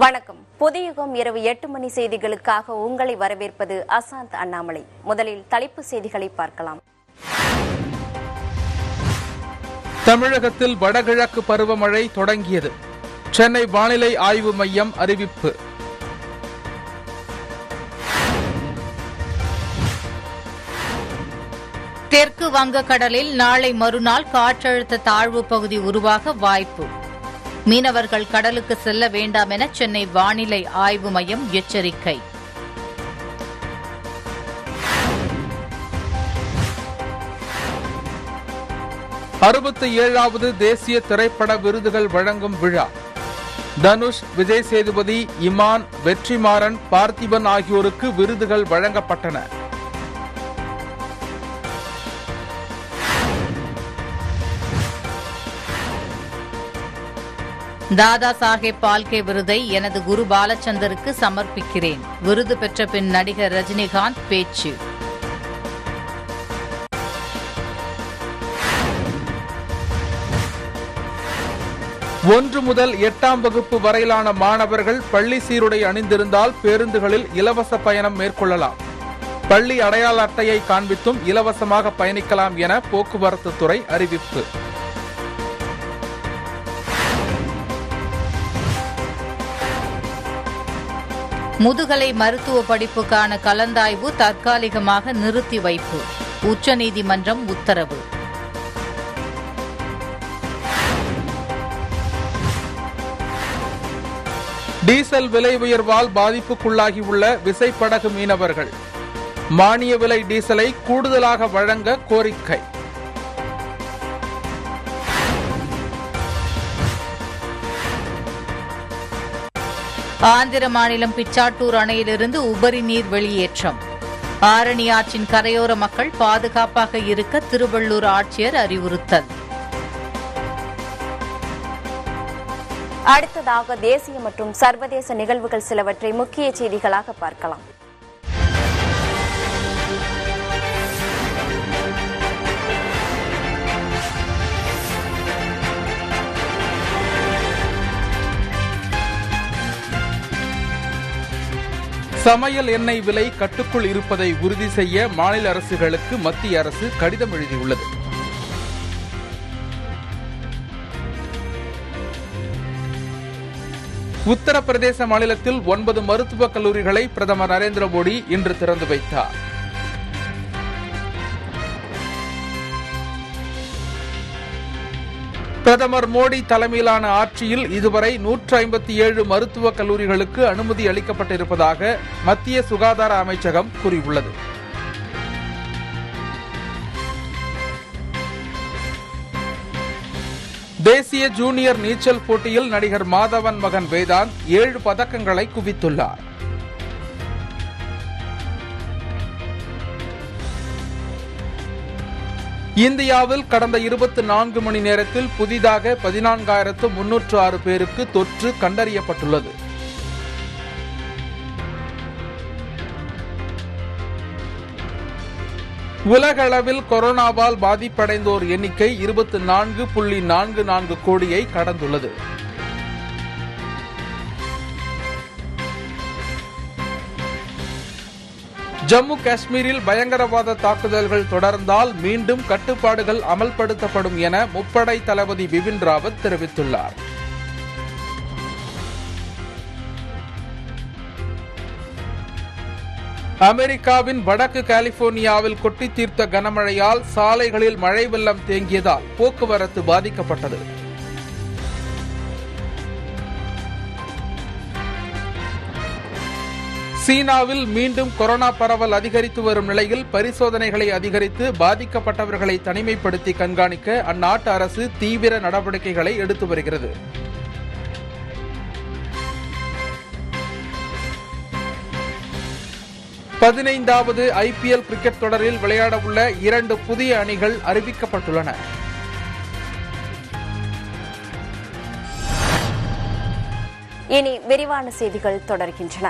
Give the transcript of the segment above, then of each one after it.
வணக்கம் புதியுகம் இரவு எட்டு மணி செய்திகளுக்காக உங்களை வரவேற்பது அசாந்த் அண்ணாமலை முதலில் தலைப்பு செய்திகளை பார்க்கலாம் தமிழகத்தில் வடகிழக்கு பருவமழை தொடங்கியது சென்னை வானிலை ஆய்வு மையம் அறிவிப்பு தெற்கு வங்கக்கடலில் நாளை மறுநாள் காற்றழுத்த தாழ்வு பகுதி உருவாக வாய்ப்பு மீனவர்கள் கடலுக்கு செல்ல வேண்டாம் என சென்னை வானிலை ஆய்வு மையம் எச்சரிக்கை அறுபத்தி ஏழாவது தேசிய திரைப்பட விருதுகள் வழங்கும் விழா தனுஷ் விஜய் சேதுபதி இமான் வெற்றிமாறன் பார்த்திபன் ஆகியோருக்கு விருதுகள் வழங்கப்பட்டன தாதா சாஹேப் பால்கே விருதை எனது குரு பாலச்சந்தருக்கு சமர்ப்பிக்கிறேன் விருது பெற்ற பின் நடிகர் ரஜினிகாந்த் பேச்சு ஒன்று முதல் எட்டாம் வகுப்பு வரையிலான மாணவர்கள் பள்ளி சீருடை அணிந்திருந்தால் பேருந்துகளில் இலவச பயணம் மேற்கொள்ளலாம் பள்ளி அடையாள அட்டையை காண்பித்தும் இலவசமாக பயணிக்கலாம் என போக்குவரத்து துறை அறிவிப்பு முதுகலை மருத்துவ படிப்புக்கான கலந்தாய்வு தற்காலிகமாக நிறுத்தி வைப்பு உச்சநீதிமன்றம் உத்தரவு டீசல் விலை உயர்வால் பாதிப்புக்குள்ளாகியுள்ள விசைப்படகு மீனவர்கள் மானிய விலை டீசலை கூடுதலாக வழங்க கோரிக்கை ஆந்திர மாநிலம் பிச்சாட்டூர் அணையிலிருந்து உபரி நீர் வெளியேற்றம் ஆரணி ஆற்றின் கரையோர மக்கள் பாதுகாப்பாக இருக்க திருவள்ளூர் ஆட்சியர் அறிவுறுத்தல் அடுத்ததாக தேசிய மற்றும் சர்வதேச நிகழ்வுகள் சிலவற்றை முக்கிய செய்திகளாக பார்க்கலாம் சமையல் எண்ணெய் விலை கட்டுக்குள் இருப்பதை உறுதி செய்ய மாநில அரசுகளுக்கு மத்திய அரசு கடிதம் எழுதியுள்ளது உத்தரப்பிரதேச மாநிலத்தில் ஒன்பது மருத்துவக் கல்லூரிகளை பிரதமர் நரேந்திர மோடி இன்று திறந்து வைத்தார் பிரதமர் மோடி தலைமையிலான ஆட்சியில் இதுவரை நூற்று ஐம்பத்தி ஏழு மருத்துவக் கல்லூரிகளுக்கு அனுமதி அளிக்கப்பட்டிருப்பதாக மத்திய சுகாதார அமைச்சகம் கூறியுள்ளது தேசிய ஜூனியர் நீச்சல் போட்டியில் நடிகர் மாதவன் மகன் வேதாந்த் ஏழு பதக்கங்களை குவித்துள்ளார் இந்தியாவில் கடந்த இருபத்தி நான்கு மணி நேரத்தில் புதிதாக பதினான்காயிரத்து முன்னூற்று ஆறு பேருக்கு தொற்று கண்டறியப்பட்டுள்ளது உலக அளவில் கொரோனாவால் பாதிப்படைந்தோர் எண்ணிக்கை இருபத்தி நான்கு புள்ளி நான்கு நான்கு கோடியை கடந்துள்ளது ஜம்மு காஷ்மீரில் பயங்கரவாத தாக்குதல்கள் தொடர்ந்தால் மீண்டும் கட்டுப்பாடுகள் அமல்படுத்தப்படும் என முப்படை தளபதி பிபின் ராவத் தெரிவித்துள்ளார் அமெரிக்காவின் வடக்கு கலிபோர்னியாவில் கொட்டி தீர்த்த கனமழையால் சாலைகளில் மழை வெள்ளம் தேங்கியதால் போக்குவரத்து பாதிக்கப்பட்டது சீனாவில் மீண்டும் கொரோனா பரவல் அதிகரித்து வரும் நிலையில் பரிசோதனைகளை அதிகரித்து பாதிக்கப்பட்டவர்களை தனிமைப்படுத்தி கண்காணிக்க அந்நாட்டு அரசு தீவிர நடவடிக்கைகளை எடுத்து வருகிறது பதினைந்தாவது ஐபிஎல் கிரிக்கெட் தொடரில் விளையாடவுள்ள இரண்டு புதிய அணிகள் அறிவிக்கப்பட்டுள்ளன இனி விரிவான செய்திகள் தொடர்கின்றன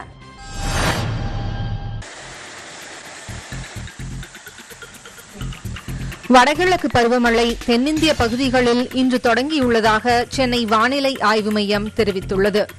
வடகிழக்கு பருவமழை தென்னிந்திய பகுதிகளில் இன்று தொடங்கியுள்ளதாக சென்னை வானிலை ஆய்வு மையம் தெரிவித்துள்ளது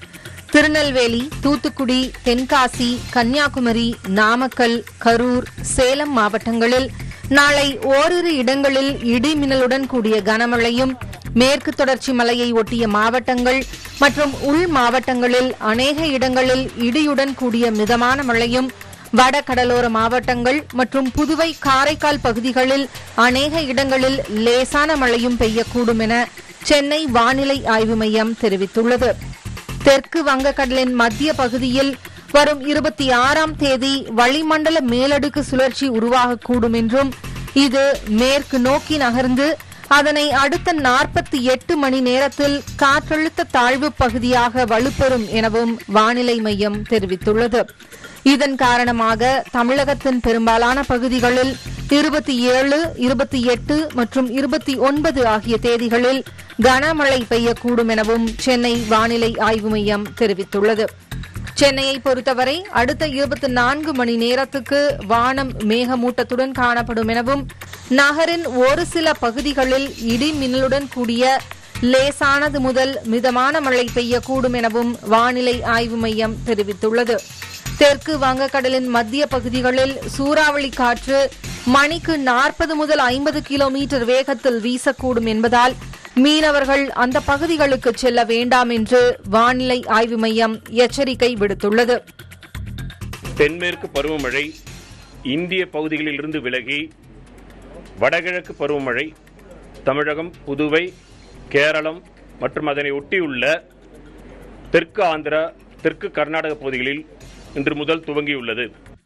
திருநெல்வேலி தூத்துக்குடி தென்காசி கன்னியாகுமரி நாமக்கல் கரூர் சேலம் மாவட்டங்களில் நாளை ஓரிரு இடங்களில் இடி மின்னலுடன் கூடிய கனமழையும் மேற்கு தொடர்ச்சி மலையை ஒட்டிய மாவட்டங்கள் மற்றும் உள் மாவட்டங்களில் அநேக இடங்களில் இடியுடன் கூடிய மிதமான மழையும் வட கடலோர மாவட்டங்கள் மற்றும் புதுவை காரைக்கால் பகுதிகளில் அநேக இடங்களில் லேசான மழையும் பெய்யக்கூடும் என சென்னை வானிலை ஆய்வு மையம் தெரிவித்துள்ளது தெற்கு வங்கக்கடலின் மத்திய பகுதியில் வரும் இருபத்தி ஆறாம் தேதி வளிமண்டல மேலடுக்கு சுழற்சி உருவாகக்கூடும் என்றும் இது மேற்கு நோக்கி நகர்ந்து அதனை அடுத்த நாற்பத்தி எட்டு மணி நேரத்தில் காற்றழுத்த தாழ்வு பகுதியாக வலுப்பெறும் எனவும் வானிலை மையம் தெரிவித்துள்ளது இதன் காரணமாக தமிழகத்தின் பெரும்பாலான பகுதிகளில் இருபத்தி ஏழு இருபத்தி எட்டு மற்றும் இருபத்தி ஒன்பது ஆகிய தேதிகளில் கனமழை பெய்யக்கூடும் எனவும் சென்னை வானிலை ஆய்வு மையம் தெரிவித்துள்ளது சென்னையை பொறுத்தவரை அடுத்த இருபத்தி நான்கு மணி நேரத்துக்கு வானம் மேகமூட்டத்துடன் காணப்படும் எனவும் நகரின் ஒரு சில பகுதிகளில் இடி மின்னலுடன் கூடிய லேசானது முதல் மிதமான மழை பெய்யக்கூடும் எனவும் வானிலை ஆய்வு மையம் தெரிவித்துள்ளது தெற்கு வங்கக்கடலின் மத்திய பகுதிகளில் சூறாவளி காற்று மணிக்கு நாற்பது முதல் ஐம்பது கிலோமீட்டர் வேகத்தில் வீசக்கூடும் என்பதால் மீனவர்கள் அந்த பகுதிகளுக்கு செல்ல வேண்டாம் என்று வானிலை ஆய்வு மையம் எச்சரிக்கை விடுத்துள்ளது தென்மேற்கு பருவமழை இந்திய பகுதிகளிலிருந்து விலகி வடகிழக்கு பருவமழை தமிழகம் புதுவை கேரளம் மற்றும் அதனை ஒட்டியுள்ள தெற்கு ஆந்திரா தெற்கு கர்நாடக பகுதிகளில் இன்று முதல் துவங்கியுள்ளது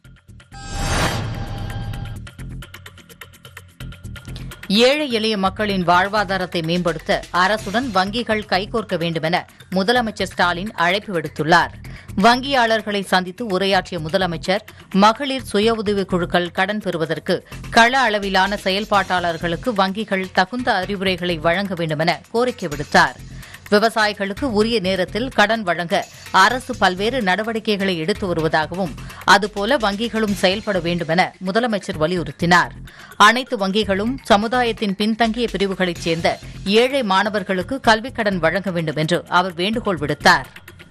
ஏழை எளிய மக்களின் வாழ்வாதாரத்தை மேம்படுத்த அரசுடன் வங்கிகள் கைகோர்க்க வேண்டுமென முதலமைச்சர் ஸ்டாலின் அழைப்பு விடுத்துள்ளார் வங்கியாளர்களை சந்தித்து உரையாற்றிய முதலமைச்சர் மகளிர் சுய உதவிக் குழுக்கள் கடன் பெறுவதற்கு கள அளவிலான செயல்பாட்டாளர்களுக்கு வங்கிகள் தகுந்த அறிவுரைகளை வழங்க வேண்டுமென கோரிக்கை விடுத்தார் விவசாயிகளுக்கு உரிய நேரத்தில் கடன் வழங்க அரசு பல்வேறு நடவடிக்கைகளை எடுத்து வருவதாகவும் அதுபோல வங்கிகளும் செயல்பட வேண்டுமென முதலமைச்சர் வலியுறுத்தினார் அனைத்து வங்கிகளும் சமுதாயத்தின் பின்தங்கிய பிரிவுகளைச் சேர்ந்த ஏழை மாணவர்களுக்கு கல்விக் கடன் வழங்க வேண்டும் என்று அவர் வேண்டுகோள் விடுத்தார்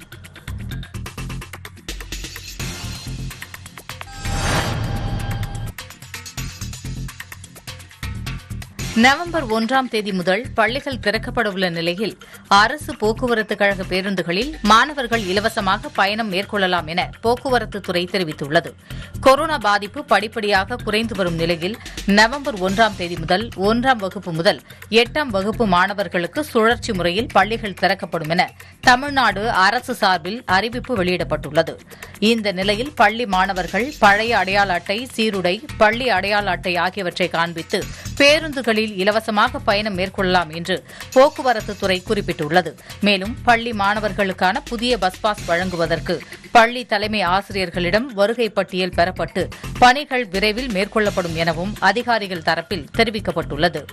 நவம்பர் ஒன்றாம் தேதி முதல் பள்ளிகள் திறக்கப்படவுள்ள நிலையில் அரசு போக்குவரத்து கழக பேருந்துகளில் மாணவர்கள் இலவசமாக பயணம் மேற்கொள்ளலாம் என போக்குவரத்து துறை தெரிவித்துள்ளது கொரோனா பாதிப்பு படிப்படியாக குறைந்து வரும் நிலையில் நவம்பர் ஒன்றாம் தேதி முதல் ஒன்றாம் வகுப்பு முதல் எட்டாம் வகுப்பு மாணவர்களுக்கு சுழற்சி முறையில் பள்ளிகள் திறக்கப்படும் என தமிழ்நாடு அரசு சார்பில் அறிவிப்பு வெளியிடப்பட்டுள்ளது இந்த நிலையில் பள்ளி மாணவர்கள் பழைய அடையாள அட்டை சீருடை பள்ளி அடையாள அட்டை ஆகியவற்றை காண்பித்து பேருந்துகளில் இலவசமாக பயணம் மேற்கொள்ளலாம் என்று போக்குவரத்து துறை குறிப்பிட்டுள்ளது மேலும் பள்ளி மாணவர்களுக்கான புதிய பஸ் பாஸ் வழங்குவதற்கு பள்ளி தலைமை ஆசிரியர்களிடம் வருகை பட்டியல் பெறப்பட்டு பணிகள் விரைவில் மேற்கொள்ளப்படும் எனவும் அதிகாரிகள் தரப்பில் தெரிவிக்கப்பட்டுள்ளது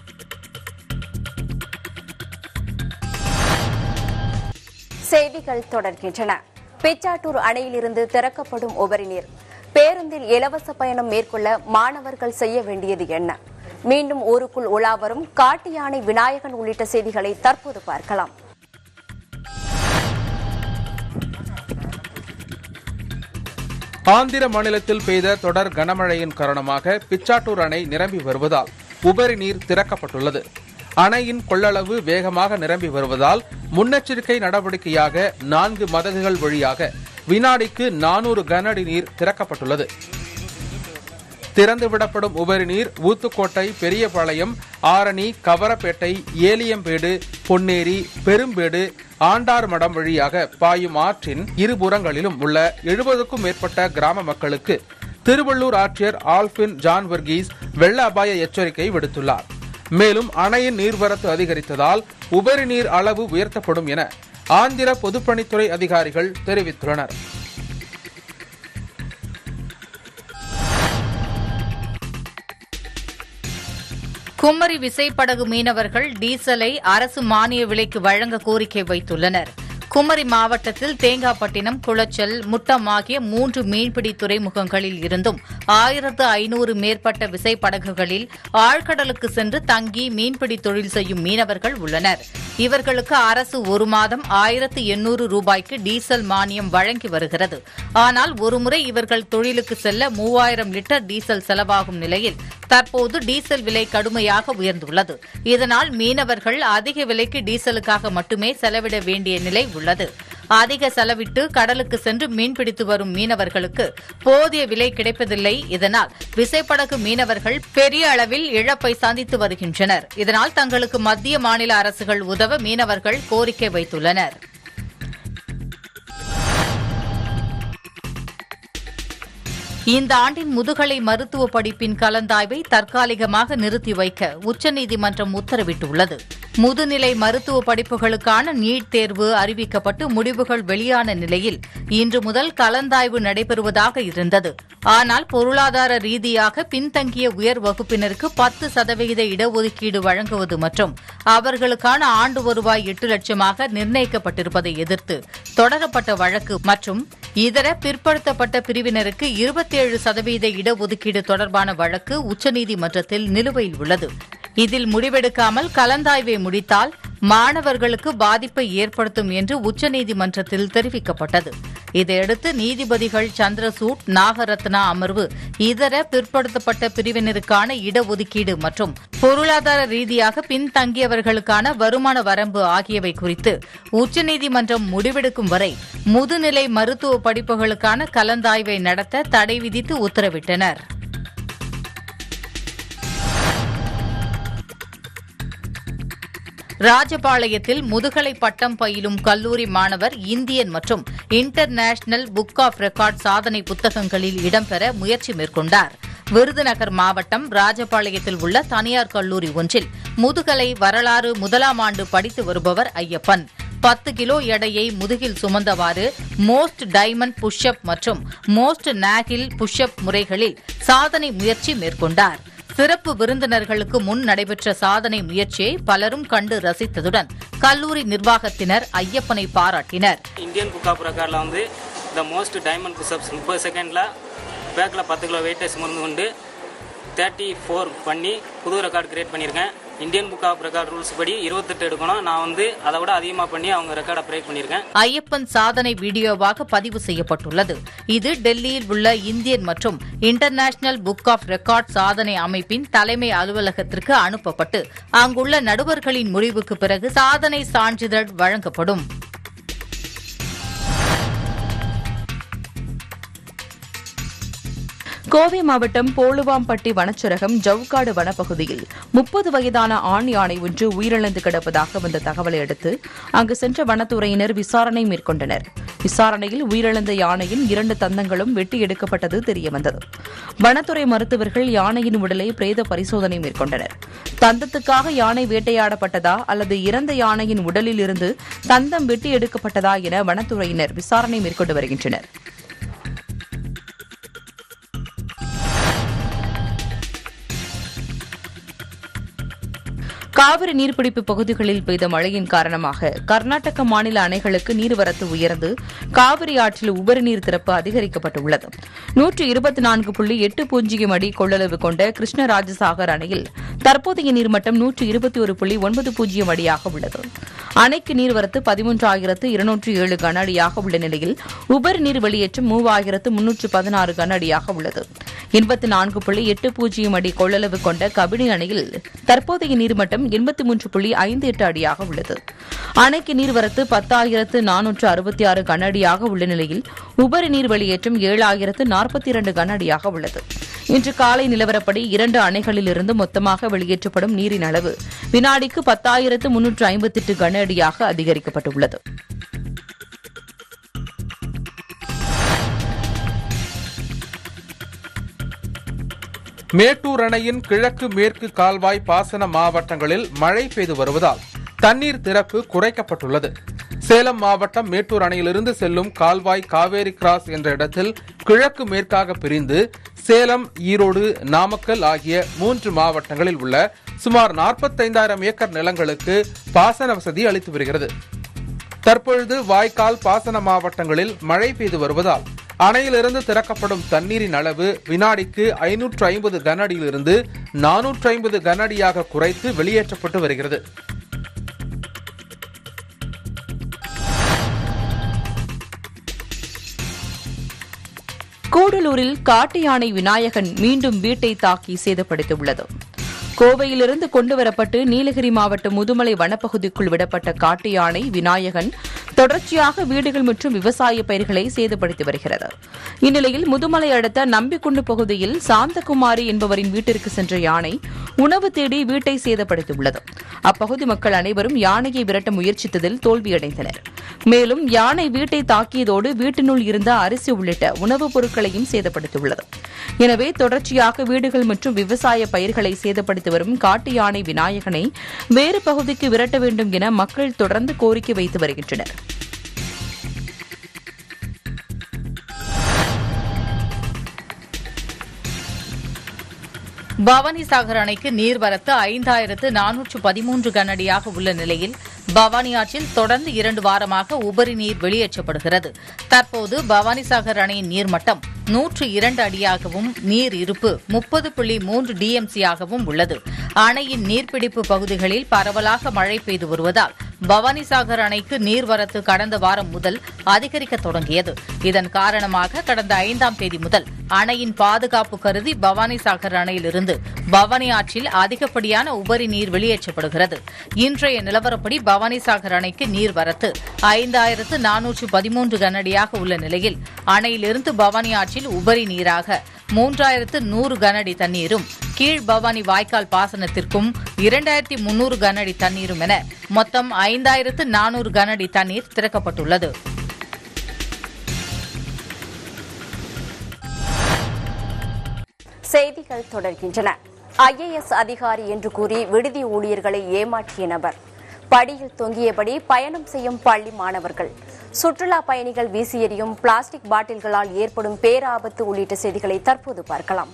செய்திகள் தொடர்கின்றன பிச்சாட்டூர் அணையிலிருந்து திறக்கப்படும் உபரி நீர் பேருந்தில் இலவச பயணம் மேற்கொள்ள மாணவர்கள் செய்ய வேண்டியது என்ன மீண்டும் ஊருக்குள் உலா வரும் காட்டு யானை விநாயகன் உள்ளிட்ட செய்திகளை தற்போது பார்க்கலாம் ஆந்திர மாநிலத்தில் பெய்த தொடர் கனமழையின் காரணமாக பிச்சாட்டூர் அணை நிரம்பி வருவதால் உபரி நீர் திறக்கப்பட்டுள்ளது அணையின் கொள்ளளவு வேகமாக நிரம்பி வருவதால் முன்னெச்சரிக்கை நடவடிக்கையாக நான்கு மதகுகள் வழியாக வினாடிக்கு நானூறு கனஅடி நீர் திறக்கப்பட்டுள்ளது திறந்துவிடப்படும் உபரி நீர் ஊத்துக்கோட்டை பெரியபாளையம் ஆரணி கவரப்பேட்டை ஏலியம்பேடு பொன்னேரி பெரும்பேடு ஆண்டார்மடம் வழியாக பாயும் ஆற்றின் இருபுறங்களிலும் உள்ள எழுபதுக்கும் மேற்பட்ட கிராம மக்களுக்கு திருவள்ளூர் ஆட்சியர் ஆல்பின் ஜான் வர்கீஸ் வெள்ள அபாய எச்சரிக்கை விடுத்துள்ளார் மேலும் அணையின் நீர்வரத்து அதிகரித்ததால் உபரி நீர் அளவு உயர்த்தப்படும் என ஆந்திர பொதுப்பணித்துறை அதிகாரிகள் தெரிவித்துள்ளனர் கும்மரி விசைப்படகு மீனவர்கள் டீசலை அரசு மானிய விலைக்கு வழங்க கோரிக்கை வைத்துள்ளனர் குமரி மாவட்டத்தில் தேங்காப்பட்டினம் குளச்சல் முட்டம் ஆகிய மூன்று மீன்பிடி துறைமுகங்களில் இருந்தும் ஆயிரத்து ஐநூறு மேற்பட்ட விசைப்படகுகளில் ஆழ்கடலுக்கு சென்று தங்கி மீன்பிடி தொழில் செய்யும் மீனவர்கள் உள்ளனர் இவர்களுக்கு அரசு ஒரு மாதம் ஆயிரத்து எண்ணூறு ரூபாய்க்கு டீசல் மானியம் வழங்கி வருகிறது ஆனால் ஒருமுறை இவர்கள் தொழிலுக்கு செல்ல மூவாயிரம் லிட்டர் டீசல் செலவாகும் நிலையில் தற்போது டீசல் விலை கடுமையாக உயர்ந்துள்ளது இதனால் மீனவர்கள் அதிக விலைக்கு டீசலுக்காக மட்டுமே செலவிட வேண்டிய நிலை உள்ளது அதிக செலவிட்டு கடலுக்கு சென்று மீன்பிடித்து வரும் மீனவர்களுக்கு போதிய விலை கிடைப்பதில்லை இதனால் விசைப்படகு மீனவர்கள் பெரிய அளவில் இழப்பை சந்தித்து வருகின்றனர் இதனால் தங்களுக்கு மத்திய மாநில அரசுகள் உதவ மீனவர்கள் கோரிக்கை வைத்துள்ளனர் இந்த ஆண்டின் முதுகலை மருத்துவ படிப்பின் கலந்தாய்வை தற்காலிகமாக நிறுத்தி வைக்க உச்சநீதிமன்றம் உத்தரவிட்டுள்ளது முதுநிலை மருத்துவ படிப்புகளுக்கான நீட் தேர்வு அறிவிக்கப்பட்டு முடிவுகள் வெளியான நிலையில் இன்று முதல் கலந்தாய்வு நடைபெறுவதாக இருந்தது ஆனால் பொருளாதார ரீதியாக பின்தங்கிய உயர் வகுப்பினருக்கு பத்து சதவிகித இடஒதுக்கீடு வழங்குவது மற்றும் அவர்களுக்கான ஆண்டு வருவாய் எட்டு லட்சமாக நிர்ணயிக்கப்பட்டிருப்பதை எதிர்த்து தொடரப்பட்ட வழக்கு மற்றும் இதர பிற்படுத்தப்பட்ட பிரிவினருக்கு இருபத்தேழு சதவீத இடஒதுக்கீடு தொடர்பான வழக்கு உச்சநீதிமன்றத்தில் நிலுவையில் உள்ளது இதில் முடிவெடுக்காமல் கலந்தாய்வை முடித்தால் மாணவர்களுக்கு பாதிப்பை ஏற்படுத்தும் என்று உச்சநீதிமன்றத்தில் தெரிவிக்கப்பட்டது இதையடுத்து நீதிபதிகள் சந்திரசூட் நாகரத்னா அமர்வு இதர பிற்படுத்தப்பட்ட பிரிவினருக்கான இடஒதுக்கீடு மற்றும் பொருளாதார ரீதியாக பின்தங்கியவர்களுக்கான வருமான வரம்பு ஆகியவை குறித்து உச்சநீதிமன்றம் முடிவெடுக்கும் வரை முதுநிலை மருத்துவ படிப்புகளுக்கான கலந்தாய்வை நடத்த தடை விதித்து உத்தரவிட்டனர் ராஜபாளையத்தில் முதுகலை பட்டம் பயிலும் கல்லூரி மாணவர் இந்தியன் மற்றும் இன்டர்நேஷனல் புக் ஆஃப் ரெக்கார்ட் சாதனை புத்தகங்களில் இடம்பெற முயற்சி மேற்கொண்டார் விருதுநகர் மாவட்டம் ராஜபாளையத்தில் உள்ள தனியார் கல்லூரி ஒன்றில் முதுகலை வரலாறு முதலாம் ஆண்டு படித்து வருபவர் ஐயப்பன் பத்து கிலோ எடையை முதுகில் சுமந்தவாறு மோஸ்ட் டைமண்ட் புஷ்அப் மற்றும் மோஸ்ட் நாகில் புஷ்அப் முறைகளில் சாதனை முயற்சி மேற்கொண்டார் சிறப்பு விருந்தினர்களுக்கு முன் நடைபெற்ற சாதனை முயற்சியை பலரும் கண்டு ரசித்ததுடன் கல்லூரி நிர்வாகத்தினர் ஐயப்பனை பாராட்டினர் இந்தியன் புக் ஆஃப் ரெக்கார்டில் வந்து த மோஸ்ட் டைமண்ட் புஷ்அப்ஸ் முப்பது செகண்டில் பேக்கில் பத்து கிலோ வெயிட்டை சுமந்து கொண்டு தேர்ட்டி ஃபோர் பண்ணி புது ரெக்கார்டு கிரியேட் பண்ணியிருக்கேன் Indian book of record rules படி இருபத்தெட்டு எடுக்கணும் நான் வந்து அதை விட அதிகமாக பண்ணி அவங்க ரெக்கார்டை பிரேக் பண்ணியிருக்கேன் ஐயப்பன் சாதனை வீடியோவாக பதிவு செய்யப்பட்டுள்ளது இது டெல்லியில் உள்ள இந்தியன் மற்றும் இன்டர்நேஷனல் புக் ஆஃப் ரெக்கார்ட் சாதனை அமைப்பின் தலைமை அலுவலகத்திற்கு அனுப்பப்பட்டு அங்குள்ள நடுவர்களின் முடிவுக்கு பிறகு சாதனை சான்றிதழ் வழங்கப்படும் கோவை மாவட்டம் போலுவாம்பட்டி வனச்சரகம் ஜவுக்காடு வனப்பகுதியில் முப்பது வயதான ஆண் யானை ஒன்று உயிரிழந்து கிடப்பதாக வந்த தகவலை அடுத்து அங்கு சென்ற வனத்துறையினர் விசாரணை மேற்கொண்டனர் விசாரணையில் உயிரிழந்த யானையின் இரண்டு தந்தங்களும் வெட்டி எடுக்கப்பட்டது தெரியவந்தது வனத்துறை மருத்துவர்கள் யானையின் உடலை பிரேத பரிசோதனை மேற்கொண்டனர் தந்தத்துக்காக யானை வேட்டையாடப்பட்டதா அல்லது இறந்த யானையின் உடலில் இருந்து தந்தம் வெட்டி எடுக்கப்பட்டதா என வனத்துறையினர் விசாரணை மேற்கொண்டு வருகின்றனர் காவிரி நீர்பிடிப்பு பகுதிகளில் பெய்த மழையின் காரணமாக கர்நாடக மாநில அணைகளுக்கு நீர்வரத்து உயர்ந்து காவிரி ஆற்றில் உபரி நீர் திறப்பு அதிகரிக்கப்பட்டுள்ளது நூற்று இருபத்தி நான்கு புள்ளி எட்டு பூஜ்ஜியம் அடி கொள்ளளவு கொண்ட கிருஷ்ணராஜசாகர் அணையில் தற்போதைய நீர்மட்டம் நூற்று இருபத்தி ஒரு புள்ளி ஒன்பது பூஜ்ஜியம் அடியாக உள்ளது அணைக்கு நீர்வரத்து பதிமூன்றாயிரத்து இருநூற்று ஏழு கன அடியாக உள்ள நிலையில் உபரி நீர் வெளியேற்றம் மூவாயிரத்து முன்னூற்று பதினாறு கன அடியாக உள்ளது எண்பத்தி நான்கு புள்ளி எட்டு பூஜ்ஜியம் அடி கொள்ளளவு கொண்ட கபினி அணையில் தற்போதைய நீர்மட்டம் எண்பத்தி மூன்று புள்ளி ஐந்து எட்டு அடியாக உள்ளது அணைக்கு நீர்வரத்து பத்தாயிரத்து நானூற்று அறுபத்தி ஆறு கன அடியாக உள்ள நிலையில் உபரி நீர் வெளியேற்றம் ஏழாயிரத்து நாற்பத்தி இரண்டு கன அடியாக உள்ளது இன்று காலை நிலவரப்படி இரண்டு அணைகளிலிருந்து மொத்தமாக வெளியேற்றப்படும் நீரின் அளவு வினாடிக்கு பத்தாயிரத்து முன்னூற்று ஐம்பத்தெட்டு கன அடியாக அதிகரிக்கப்பட்டுள்ளது மேட்டூர் அணையின் கிழக்கு மேற்கு கால்வாய் பாசன மாவட்டங்களில் மழை பெய்து வருவதால் தண்ணீர் திறப்பு குறைக்கப்பட்டுள்ளது சேலம் மாவட்டம் மேட்டூர் அணையிலிருந்து செல்லும் கால்வாய் காவேரி கிராஸ் என்ற இடத்தில் கிழக்கு மேற்காக பிரிந்து சேலம் ஈரோடு நாமக்கல் ஆகிய மூன்று மாவட்டங்களில் உள்ள சுமார் நாற்பத்தைந்தாயிரம் ஏக்கர் நிலங்களுக்கு பாசன வசதி அளித்து வருகிறது தற்பொழுது வாய்க்கால் பாசன மாவட்டங்களில் மழை பெய்து வருவதால் அணையிலிருந்து திறக்கப்படும் தண்ணீரின் அளவு வினாடிக்கு ஐநூற்று ஐம்பது கன அடியிலிருந்து நானூற்று ஐம்பது கன அடியாக குறைத்து வெளியேற்றப்பட்டு வருகிறது கூடலூரில் காட்டு யானை விநாயகன் மீண்டும் வீட்டை தாக்கி சேதப்படுத்தியுள்ளது கோவையிலிருந்து கொண்டுவரப்பட்டு நீலகிரி மாவட்ட முதுமலை வனப்பகுதிக்குள் விடப்பட்ட காட்டு யானை விநாயகன் தொடர்ச்சியாக வீடுகள் மற்றும் விவசாய பயிர்களை சேதப்படுத்தி வருகிறது இந்நிலையில் முதுமலை அடுத்த நம்பிக்குண்டு பகுதியில் சாந்தகுமாரி என்பவரின் வீட்டிற்கு சென்ற யானை உணவு தேடி வீட்டை சேதப்படுத்தியுள்ளது அப்பகுதி மக்கள் அனைவரும் யானையை விரட்ட முயற்சித்ததில் தோல்வியடைந்தனர் மேலும் யானை வீட்டை தாக்கியதோடு வீட்டினுள் இருந்த அரிசி உள்ளிட்ட உணவுப் பொருட்களையும் சேதப்படுத்தியுள்ளது எனவே தொடர்ச்சியாக வீடுகள் மற்றும் விவசாய பயிர்களை சேதப்படுத்தி வரும் காட்டு யானை விநாயகனை வேறு பகுதிக்கு விரட்ட வேண்டும் என மக்கள் தொடர்ந்து கோரிக்கை வைத்து வருகின்றனர் பவானிசாகர் அணைக்கு நீர்வரத்து ஐந்தாயிரத்து நானூற்று பதிமூன்று கனஅடியாக உள்ள நிலையில் பவானி ஆற்றில் தொடர்ந்து இரண்டு வாரமாக உபரி நீர் வெளியேற்றப்படுகிறது தற்போது பவானிசாகர் அணையின் நீர்மட்டம் நூற்று இரண்டு அடியாகவும் நீர் இருப்பு முப்பது புள்ளி மூன்று டிஎம்சியாகவும் உள்ளது அணையின் நீர்பிடிப்பு பகுதிகளில் பரவலாக மழை பெய்து வருவதால் பவானிசாகர் அணைக்கு நீர்வரத்து கடந்த வாரம் முதல் அதிகரிக்க தொடங்கியது இதன் காரணமாக கடந்த ஐந்தாம் தேதி முதல் அணையின் பாதுகாப்பு கருதி பவானிசாகர் அணையிலிருந்து பவானி ஆற்றில் அதிகப்படியான உபரி நீர் வெளியேற்றப்படுகிறது இன்றைய நிலவரப்படி பவானிசாகர் அணைக்கு நீர்வரத்து ஐந்தாயிரத்து நானூற்று பதிமூன்று கனஅடியாக உள்ள நிலையில் அணையிலிருந்து பவானி ஆற்றில் உபரி நீராக மூன்றாயிரத்து நூறு கனஅடி தண்ணீரும் கீழ் பவானி வாய்க்கால் பாசனத்திற்கும் இரண்டாயிரத்தி முன்னூறு கனஅடி தண்ணீரும் என மொத்தம் ஐந்தாயிரத்து நானூறு கனஅடி தண்ணீர் திறக்கப்பட்டுள்ளது செய்திகள் தொடர்கின்றன ஐஏஎஸ் அதிகாரி என்று கூறி விடுதி ஊழியர்களை ஏமாற்றிய நபர் படியில் தொங்கியபடி பயணம் செய்யும் பள்ளி மாணவர்கள் சுற்றுலா பயணிகள் வீசி எறியும் பிளாஸ்டிக் பாட்டில்களால் ஏற்படும் பேராபத்து உள்ளிட்ட செய்திகளை தற்போது பார்க்கலாம்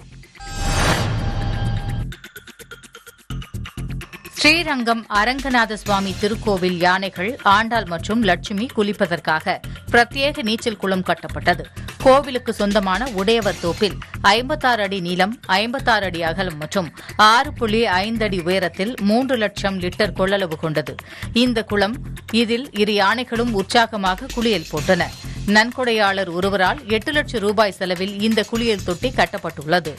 ஸ்ரீரங்கம் அரங்கநாத சுவாமி திருக்கோவில் யானைகள் ஆண்டாள் மற்றும் லட்சுமி குளிப்பதற்காக பிரத்யேக நீச்சல் குளம் கட்டப்பட்டது கோவிலுக்கு சொந்தமான உடையவர் தோப்பில் ஐம்பத்தாறு அடி நீளம் ஐம்பத்தாறு அடி அகலம் மற்றும் ஆறு புள்ளி ஐந்து அடி உயரத்தில் மூன்று லட்சம் லிட்டர் கொள்ளளவு கொண்டது இந்த குளம் இதில் இரு யானைகளும் உற்சாகமாக குளியல் போட்டன நன்கொடையாளர் ஒருவரால் எட்டு லட்சம் ரூபாய் செலவில் இந்த குளியல் தொட்டி கட்டப்பட்டுள்ளது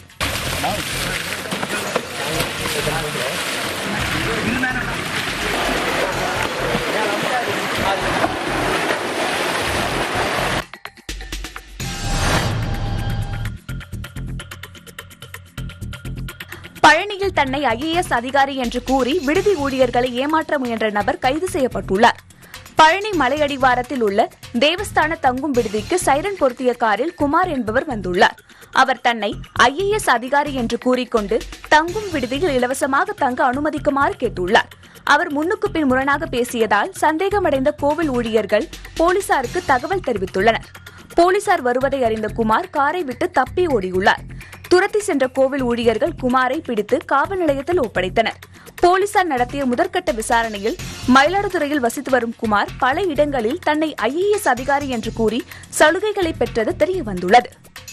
பழனியில் தன்னை ஐஏஎஸ் அதிகாரி என்று கூறி விடுதி ஊழியர்களை ஏமாற்ற முயன்ற நபர் கைது செய்யப்பட்டுள்ளார் பழனி மலையடிவாரத்தில் உள்ள தேவஸ்தான தங்கும் விடுதிக்கு சைரன் பொருத்திய காரில் குமார் என்பவர் வந்துள்ளார் அவர் தன்னை ஐஏஎஸ் அதிகாரி என்று கூறிக்கொண்டு தங்கும் விடுதியில் இலவசமாக தங்க அனுமதிக்குமாறு கேட்டுள்ளார் அவர் முன்னுக்கு பின் முரணாக பேசியதால் சந்தேகமடைந்த கோவில் ஊழியர்கள் போலீசாருக்கு தகவல் தெரிவித்துள்ளனர் போலீசார் வருவதை அறிந்த குமார் காரை விட்டு தப்பி ஓடியுள்ளார் துரத்தி சென்ற கோவில் ஊழியர்கள் குமாரை பிடித்து காவல் நிலையத்தில் ஒப்படைத்தனர் போலீசார் நடத்திய முதற்கட்ட விசாரணையில் மயிலாடுதுறையில் வசித்து வரும் குமார் பல இடங்களில் தன்னை ஐஏஎஸ் அதிகாரி என்று கூறி சலுகைகளை பெற்றது தெரியவந்துள்ளது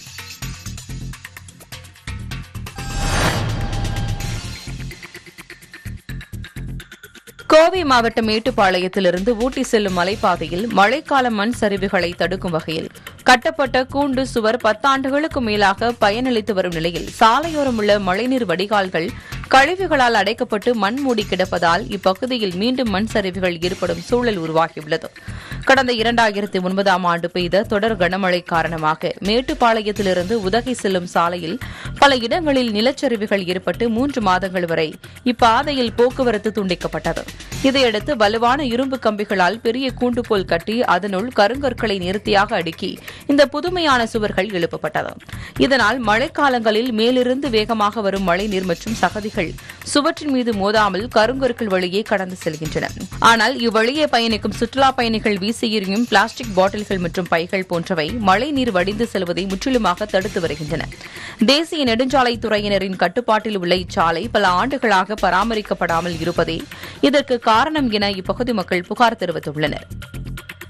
கோவை மாவட்டம் மேட்டுப்பாளையத்திலிருந்து ஊட்டி செல்லும் மலைப்பாதையில் மழைக்கால மண் சரிவுகளை தடுக்கும் வகையில் கட்டப்பட்ட கூண்டு சுவர் பத்தாண்டுகளுக்கு மேலாக பயனளித்து வரும் நிலையில் சாலையோரம் உள்ள மழைநீர் வடிகால்கள் கழிவுகளால் அடைக்கப்பட்டு மண் மூடி கிடப்பதால் இப்பகுதியில் மீண்டும் மண் சரிவுகள் ஏற்படும் சூழல் உருவாகியுள்ளது கடந்த இரண்டாயிரத்தி ஒன்பதாம் ஆண்டு பெய்த தொடர் கனமழை காரணமாக மேட்டுப்பாளையத்திலிருந்து உதகை செல்லும் சாலையில் பல இடங்களில் நிலச்சரிவுகள் ஏற்பட்டு மூன்று மாதங்கள் வரை இப்பாதையில் போக்குவரத்து துண்டிக்கப்பட்டது இதையடுத்து வலுவான இரும்பு கம்பிகளால் பெரிய கூண்டு போல் கட்டி அதனுள் கருங்கற்களை நேர்த்தியாக அடுக்கி இந்த புதுமையான சுவர்கள் எழுப்பப்பட்டது இதனால் மழைக்காலங்களில் மேலிருந்து வேகமாக வரும் மழைநீர் மற்றும் சகதிகள் சுவற்றின் மீது மோதாமல் கருங்கற்கள் வழியே கடந்து செல்கின்றன ஆனால் இவ்வழியே பயணிக்கும் சுற்றுலா பயணிகள் வீசி எறியும் பிளாஸ்டிக் பாட்டில்கள் மற்றும் பைகள் போன்றவை மழைநீர் வடிந்து செல்வதை முற்றிலுமாக தடுத்து வருகின்றன தேசிய நெடுஞ்சாலைத்துறையினரின் கட்டுப்பாட்டில் உள்ள இச்சாலை பல ஆண்டுகளாக பராமரிக்கப்படாமல் இருப்பதே இதற்கு காரணம் என இப்பகுதி மக்கள் புகார் தெரிவித்துள்ளனர்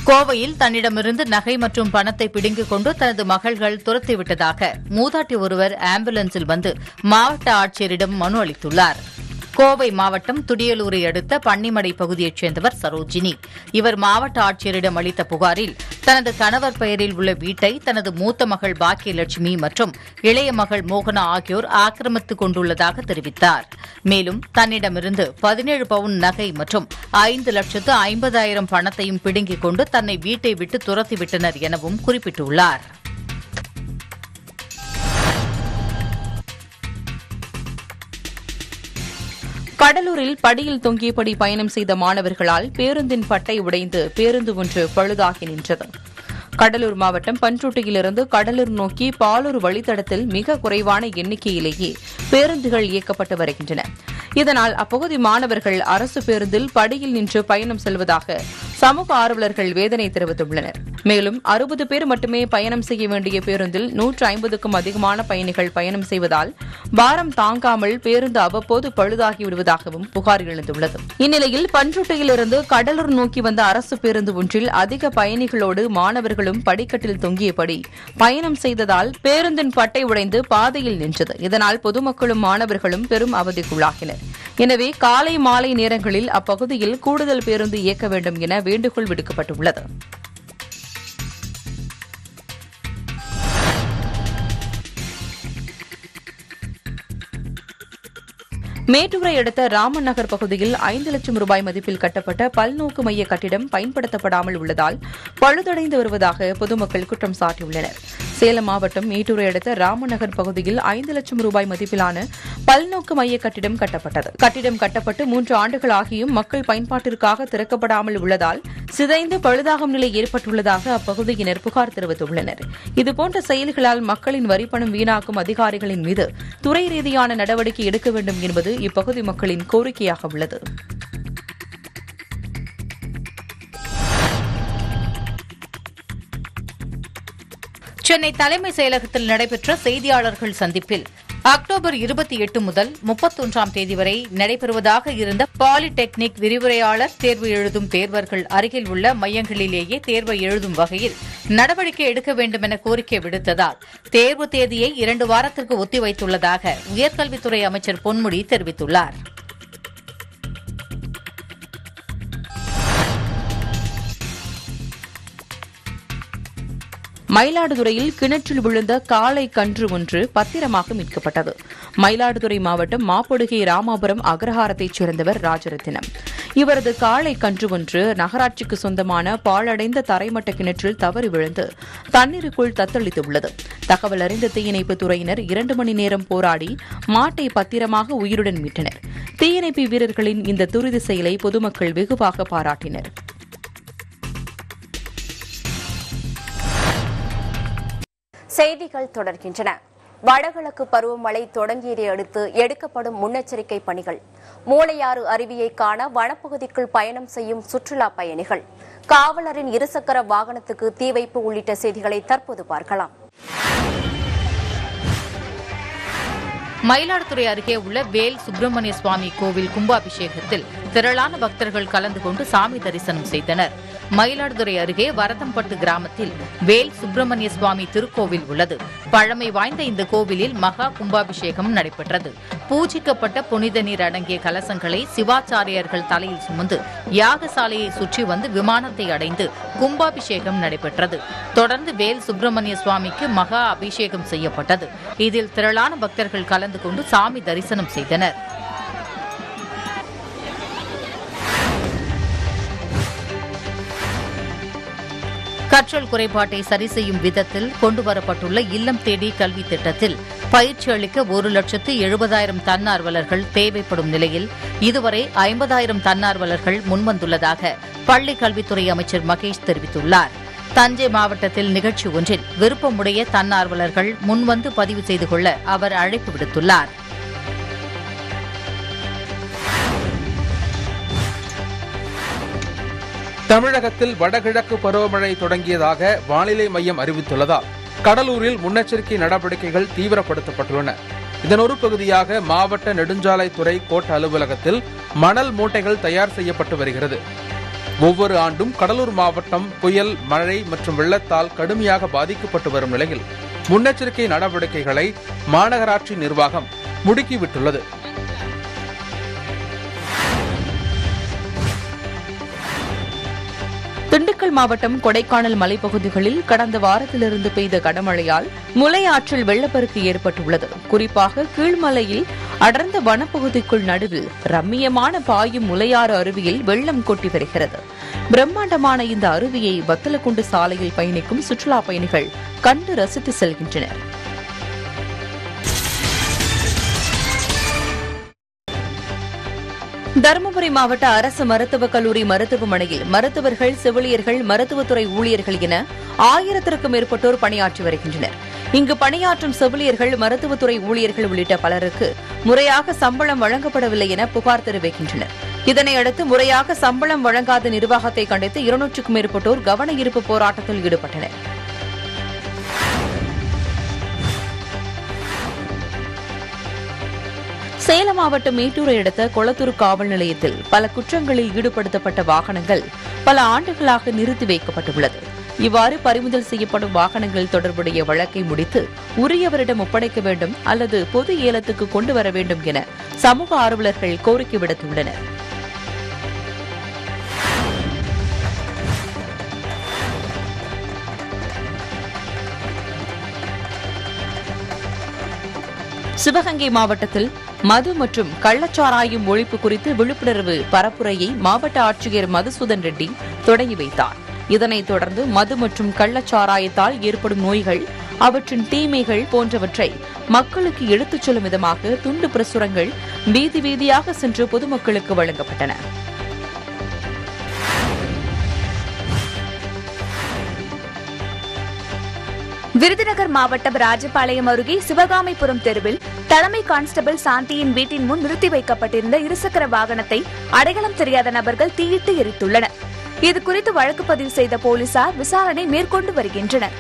கோவையில் தன்னிடமிருந்து நகை மற்றும் பணத்தை பிடுங்கிக் கொண்டு தனது மகள்கள் துரத்திவிட்டதாக மூதாட்டி ஒருவர் ஆம்புலன்ஸில் வந்து மாவட்ட ஆட்சியரிடம் மனு அளித்துள்ளார் கோவை மாவட்டம் துடியலூரை அடுத்த பன்னிமடை பகுதியைச் சேர்ந்தவர் சரோஜினி இவர் மாவட்ட ஆட்சியரிடம் அளித்த புகாரில் தனது கணவர் பெயரில் உள்ள வீட்டை தனது மூத்த மகள் பாக்கியலட்சுமி மற்றும் இளைய மகள் மோகனா ஆகியோர் ஆக்கிரமித்துக் கொண்டுள்ளதாக தெரிவித்தார் மேலும் தன்னிடமிருந்து பதினேழு பவுன் நகை மற்றும் ஐந்து லட்சத்து ஐம்பதாயிரம் பணத்தையும் பிடுங்கிக் கொண்டு தன்னை வீட்டை விட்டு துரத்திவிட்டனர் எனவும் குறிப்பிட்டுள்ளார் கடலூரில் படியில் தொங்கியபடி பயணம் செய்த மாணவர்களால் பேருந்தின் பட்டை உடைந்து பேருந்து ஒன்று பழுதாகி நின்றது கடலூர் மாவட்டம் பன்ருட்டியிலிருந்து கடலூர் நோக்கி பாலூர் வழித்தடத்தில் மிக குறைவான எண்ணிக்கையிலேயே பேருந்துகள் இயக்கப்பட்டு வருகின்றன இதனால் அப்பகுதி மாணவர்கள் அரசு பேருந்தில் படியில் நின்று பயணம் செல்வதாக சமூக ஆர்வலர்கள் வேதனை தெரிவித்துள்ளனர் மேலும் அறுபது பேர் மட்டுமே பயணம் செய்ய வேண்டிய பேருந்தில் நூற்று ஐம்பதுக்கும் அதிகமான பயணிகள் பயணம் செய்வதால் பாரம் தாங்காமல் பேருந்து அவ்வப்போது பழுதாகி விடுவதாகவும் புகார் எழுந்துள்ளது இந்நிலையில் பன்ருட்டியிலிருந்து கடலூர் நோக்கி வந்த அரசு பேருந்து ஒன்றில் அதிக பயணிகளோடு மாணவர்களும் படிக்கட்டில் தொங்கியபடி பயணம் செய்ததால் பேருந்தின் பட்டை உடைந்து பாதையில் நின்றது இதனால் பொதுமக்களும் மாணவர்களும் பெரும் அவதிக்குள்ளாகினர் எனவே காலை மாலை நேரங்களில் அப்பகுதியில் கூடுதல் பேருந்து இயக்க வேண்டும் என வேண்டுகோள் விடுக்கப்பட்டுள்ளது மேட்டூரை அடுத்த ராமன் நகர் பகுதியில் ஐந்து லட்சம் ரூபாய் மதிப்பில் கட்டப்பட்ட பல்நோக்கு மைய கட்டிடம் பயன்படுத்தப்படாமல் உள்ளதால் பழுதடைந்து வருவதாக பொதுமக்கள் குற்றம் சாட்டியுள்ளனர் சேலம் மாவட்டம் மேட்டூரை அடுத்த ராமநகர் பகுதியில் ஐந்து லட்சம் ரூபாய் மதிப்பிலான பல்நோக்கு மைய கட்டிடம் கட்டப்பட்டது கட்டிடம் கட்டப்பட்டு மூன்று ஆண்டுகள் ஆகியும் மக்கள் பயன்பாட்டிற்காக திறக்கப்படாமல் உள்ளதால் சிதைந்து பழுதாகும் நிலை ஏற்பட்டுள்ளதாக அப்பகுதியினர் புகார் தெரிவித்துள்ளனர் இதுபோன்ற செயல்களால் மக்களின் வரிப்பணம் வீணாக்கும் அதிகாரிகளின் மீது துறை ரீதியான நடவடிக்கை எடுக்க வேண்டும் என்பது இப்பகுதி மக்களின் கோரிக்கையாக உள்ளது சென்னை தலைமை செயலகத்தில் நடைபெற்ற செய்தியாளர்கள் சந்திப்பில் அக்டோபர் இருபத்தி எட்டு முதல் முப்பத்தொன்றாம் தேதி வரை நடைபெறுவதாக இருந்த பாலிடெக்னிக் விரிவுரையாளர் தேர்வு எழுதும் தேர்வர்கள் அருகில் உள்ள மையங்களிலேயே தேர்வை எழுதும் வகையில் நடவடிக்கை எடுக்க வேண்டும் என கோரிக்கை விடுத்ததால் தேர்வு தேதியை இரண்டு வாரத்திற்கு ஒத்திவைத்துள்ளதாக உயர்கல்வித்துறை அமைச்சர் பொன்முடி தெரிவித்துள்ளார் மயிலாடுதுறையில் கிணற்றில் விழுந்த காளை கன்று ஒன்று பத்திரமாக மீட்கப்பட்டது மயிலாடுதுறை மாவட்டம் மாப்படுகை ராமாபுரம் அக்ரஹாரத்தைச் சேர்ந்தவர் ராஜரத்தினம் இவரது காளை கன்று ஒன்று நகராட்சிக்கு சொந்தமான பாழடைந்த தரைமட்ட கிணற்றில் தவறி விழுந்து தண்ணீருக்குள் தத்தளித்துள்ளது தகவல் அறிந்த தீயணைப்பு துறையினர் இரண்டு மணி நேரம் போராடி மாட்டை பத்திரமாக உயிருடன் மீட்டனர் தீயணைப்பு வீரர்களின் இந்த துரித செயலை பொதுமக்கள் வெகுவாக பாராட்டினர் செய்திகள் தொடர்கின்றன வடகிழக்கு பருவமழை தொடங்கியதை அடுத்து எடுக்கப்படும் முன்னெச்சரிக்கை பணிகள் மூளையாறு அருவியை காண வனப்பகுதிக்குள் பயணம் செய்யும் சுற்றுலா பயணிகள் காவலரின் இருசக்கர வாகனத்துக்கு தீ வைப்பு உள்ளிட்ட செய்திகளை தற்போது பார்க்கலாம் மயிலாடுதுறை அருகே உள்ள வேல் சுப்பிரமணிய சுவாமி கோவில் கும்பாபிஷேகத்தில் திரளான பக்தர்கள் கலந்து கொண்டு சாமி தரிசனம் செய்தனர் மயிலாடுதுறை அருகே வரதம்பட்டு கிராமத்தில் வேல் சுப்பிரமணிய சுவாமி திருக்கோவில் உள்ளது பழமை வாய்ந்த இந்த கோவிலில் மகா கும்பாபிஷேகம் நடைபெற்றது பூஜிக்கப்பட்ட புனித நீர் அடங்கிய கலசங்களை சிவாச்சாரியர்கள் தலையில் சுமந்து யாகசாலையை சுற்றி வந்து விமானத்தை அடைந்து கும்பாபிஷேகம் நடைபெற்றது தொடர்ந்து வேல் சுப்பிரமணிய சுவாமிக்கு மகா அபிஷேகம் செய்யப்பட்டது இதில் திரளான பக்தர்கள் கலந்து கொண்டு சாமி தரிசனம் செய்தனர் கற்றல் குறைபாட்டை சரி செய்யும் விதத்தில் கொண்டுவரப்பட்டுள்ள இல்லம் தேடி கல்வி திட்டத்தில் பயிற்சி அளிக்க ஒரு லட்சத்து எழுபதாயிரம் தன்னார்வலர்கள் தேவைப்படும் நிலையில் இதுவரை ஐம்பதாயிரம் தன்னார்வலர்கள் முன்வந்துள்ளதாக பள்ளி கல்வித்துறை அமைச்சர் மகேஷ் தெரிவித்துள்ளார் தஞ்சை மாவட்டத்தில் நிகழ்ச்சி ஒன்றில் விருப்பமுடைய தன்னார்வலர்கள் முன்வந்து பதிவு செய்து கொள்ள அவர் அழைப்பு விடுத்துள்ளார் தமிழகத்தில் வடகிழக்கு பருவமழை தொடங்கியதாக வானிலை மையம் அறிவித்துள்ளதால் கடலூரில் முன்னெச்சரிக்கை நடவடிக்கைகள் தீவிரப்படுத்தப்பட்டுள்ளன இதன் ஒரு பகுதியாக மாவட்ட நெடுஞ்சாலைத்துறை கோட்ட அலுவலகத்தில் மணல் மூட்டைகள் தயார் செய்யப்பட்டு வருகிறது ஒவ்வொரு ஆண்டும் கடலூர் மாவட்டம் புயல் மழை மற்றும் வெள்ளத்தால் கடுமையாக பாதிக்கப்பட்டு வரும் நிலையில் முன்னெச்சரிக்கை நடவடிக்கைகளை மாநகராட்சி நிர்வாகம் முடுக்கிவிட்டுள்ளது திண்டுக்கல் மாவட்டம் கொடைக்கானல் மலைப்பகுதிகளில் கடந்த வாரத்திலிருந்து பெய்த கனமழையால் முலை ஆற்றில் வெள்ளப்பெருக்கு ஏற்பட்டுள்ளது குறிப்பாக கீழ்மலையில் அடர்ந்த வனப்பகுதிக்குள் நடுவில் ரம்மியமான பாயும் முலையாறு அருவியில் வெள்ளம் கொட்டி வருகிறது பிரம்மாண்டமான இந்த அருவியை வத்தலக்குண்டு சாலையில் பயணிக்கும் சுற்றுலா பயணிகள் கண்டு ரசித்து செல்கின்றனர் தருமபுரி மாவட்ட அரசு மருத்துவக் கல்லூரி மருத்துவமனையில் மருத்துவர்கள் செவிலியர்கள் மருத்துவத்துறை ஊழியர்கள் என ஆயிரத்திற்கும் மேற்பட்டோர் பணியாற்றி வருகின்றனர் இங்கு பணியாற்றும் செவிலியர்கள் மருத்துவத்துறை ஊழியர்கள் உள்ளிட்ட பலருக்கு முறையாக சம்பளம் வழங்கப்படவில்லை என புகார் தெரிவிக்கின்றனர் இதனையடுத்து முறையாக சம்பளம் வழங்காத நிர்வாகத்தை கண்டித்து இருநூற்றுக்கும் மேற்பட்டோர் கவன ஈர்ப்பு போராட்டத்தில் ஈடுபட்டனர் சேலம் மாவட்டம் மேட்டூரை அடுத்த கொளத்தூர் காவல் நிலையத்தில் பல குற்றங்களில் ஈடுபடுத்தப்பட்ட வாகனங்கள் பல ஆண்டுகளாக நிறுத்தி வைக்கப்பட்டுள்ளது இவ்வாறு பறிமுதல் செய்யப்படும் வாகனங்கள் தொடர்புடைய வழக்கை முடித்து உரியவரிடம் ஒப்படைக்க வேண்டும் அல்லது பொது ஏலத்துக்கு கொண்டு வர வேண்டும் என சமூக ஆர்வலர்கள் கோரிக்கை விடுத்துள்ளனர் சிவகங்கை மாவட்டத்தில் மது மற்றும் கள்ளச்சாராயம் ஒழிப்பு குறித்து விழிப்புணர்வு பரப்புரையை மாவட்ட ஆட்சியர் மதுசூதன் ரெட்டி தொடங்கி வைத்தார் இதனைத் தொடர்ந்து மது மற்றும் கள்ளச்சாராயத்தால் ஏற்படும் நோய்கள் அவற்றின் தீமைகள் போன்றவற்றை மக்களுக்கு எடுத்துச் சொல்லும் விதமாக துண்டு பிரசுரங்கள் வீதி வீதியாக சென்று பொதுமக்களுக்கு வழங்கப்பட்டன விருதுநகர் மாவட்டம் ராஜபாளையம் அருகே சிவகாமிபுரம் தெருவில் தலைமை கான்ஸ்டபிள் சாந்தியின் வீட்டின் முன் நிறுத்தி வைக்கப்பட்டிருந்த இருசக்கர வாகனத்தை அடையாளம் தெரியாத நபர்கள் தீயிட்டு எரித்துள்ளனர் இதுகுறித்து வழக்கு பதிவு செய்த போலீசார் விசாரணை மேற்கொண்டு வருகின்றனர்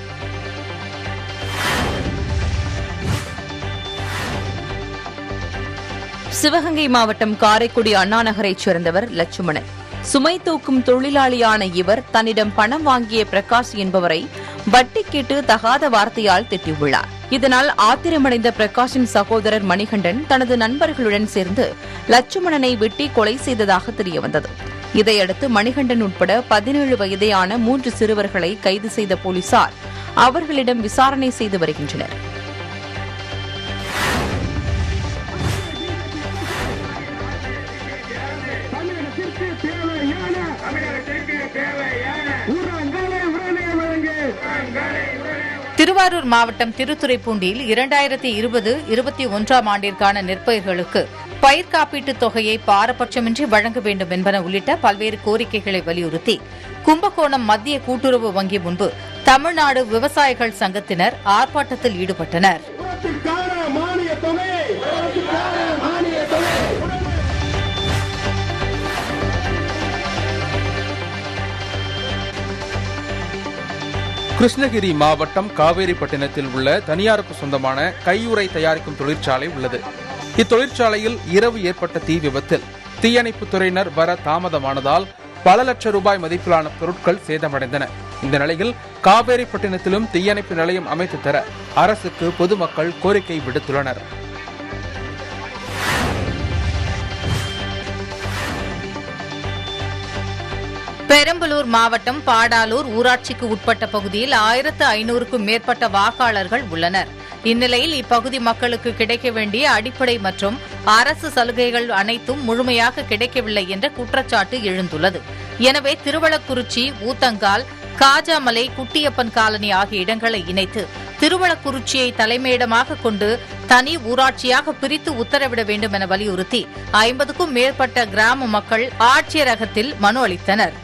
சிவகங்கை மாவட்டம் காரைக்குடி அண்ணா நகரைச் சேர்ந்தவர் லட்சுமணன் சுமை தூக்கும் தொழிலாளியான இவர் தன்னிடம் பணம் வாங்கிய பிரகாஷ் என்பவரை வட்டி கேட்டு தகாத வார்த்தையால் திட்டியுள்ளார் இதனால் ஆத்திரமடைந்த பிரகாஷின் சகோதரர் மணிகண்டன் தனது நண்பர்களுடன் சேர்ந்து லட்சுமணனை வெட்டி கொலை செய்ததாக தெரியவந்தது இதையடுத்து மணிகண்டன் உட்பட பதினேழு வயதேயான மூன்று சிறுவர்களை கைது செய்த போலீசார் அவர்களிடம் விசாரணை செய்து வருகின்றனர் திருவாரூர் மாவட்டம் திருத்துறைப்பூண்டியில் இரண்டாயிரத்தி இருபது இருபத்தி ஒன்றாம் ஆண்டிற்கான நெற்பயிர்களுக்கு பயிர் காப்பீட்டுத் தொகையை பாரபட்சமின்றி வழங்க வேண்டும் என்பன உள்ளிட்ட பல்வேறு கோரிக்கைகளை வலியுறுத்தி கும்பகோணம் மத்திய கூட்டுறவு வங்கி முன்பு தமிழ்நாடு விவசாயிகள் சங்கத்தினர் ஆர்ப்பாட்டத்தில் ஈடுபட்டனர் கிருஷ்ணகிரி மாவட்டம் காவேரிப்பட்டினத்தில் உள்ள தனியாருக்கு சொந்தமான கையுறை தயாரிக்கும் தொழிற்சாலை உள்ளது இத்தொழிற்சாலையில் இரவு ஏற்பட்ட தீ விபத்தில் தீயணைப்புத் துறையினர் வர தாமதமானதால் பல லட்சம் ரூபாய் மதிப்பிலான பொருட்கள் சேதமடைந்தன இந்த நிலையில் காவேரிப்பட்டினத்திலும் தீயணைப்பு நிலையம் அமைத்து தர அரசுக்கு பொதுமக்கள் கோரிக்கை விடுத்துள்ளனர் பெரம்பலூர் மாவட்டம் பாடாலூர் ஊராட்சிக்கு உட்பட்ட பகுதியில் ஆயிரத்து ஐநூறுக்கும் மேற்பட்ட வாக்காளர்கள் உள்ளனர் இந்நிலையில் இப்பகுதி மக்களுக்கு கிடைக்க வேண்டிய அடிப்படை மற்றும் அரசு சலுகைகள் அனைத்தும் முழுமையாக கிடைக்கவில்லை என்ற குற்றச்சாட்டு எழுந்துள்ளது எனவே திருவளக்குறிச்சி ஊத்தங்கால் காஜாமலை குட்டியப்பன் காலனி ஆகிய இடங்களை இணைத்து திருவளக்குறிச்சியை தலைமையிடமாக கொண்டு தனி ஊராட்சியாக பிரித்து உத்தரவிட வேண்டும் என வலியுறுத்தி ஐம்பதுக்கும் மேற்பட்ட கிராம மக்கள் ஆட்சியரகத்தில் மனு அளித்தனர்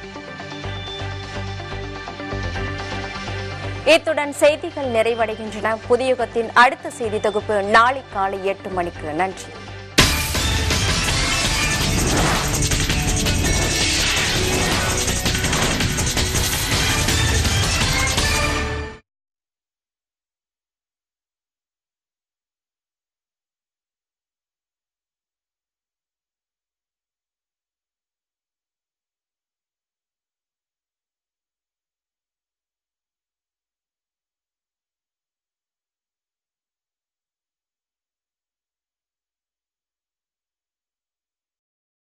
இத்துடன் செய்திகள் நிறைவடைகின்றன புதியுகத்தின் அடுத்த செய்தி தொகுப்பு நாளை காலை எட்டு மணிக்கு நன்றி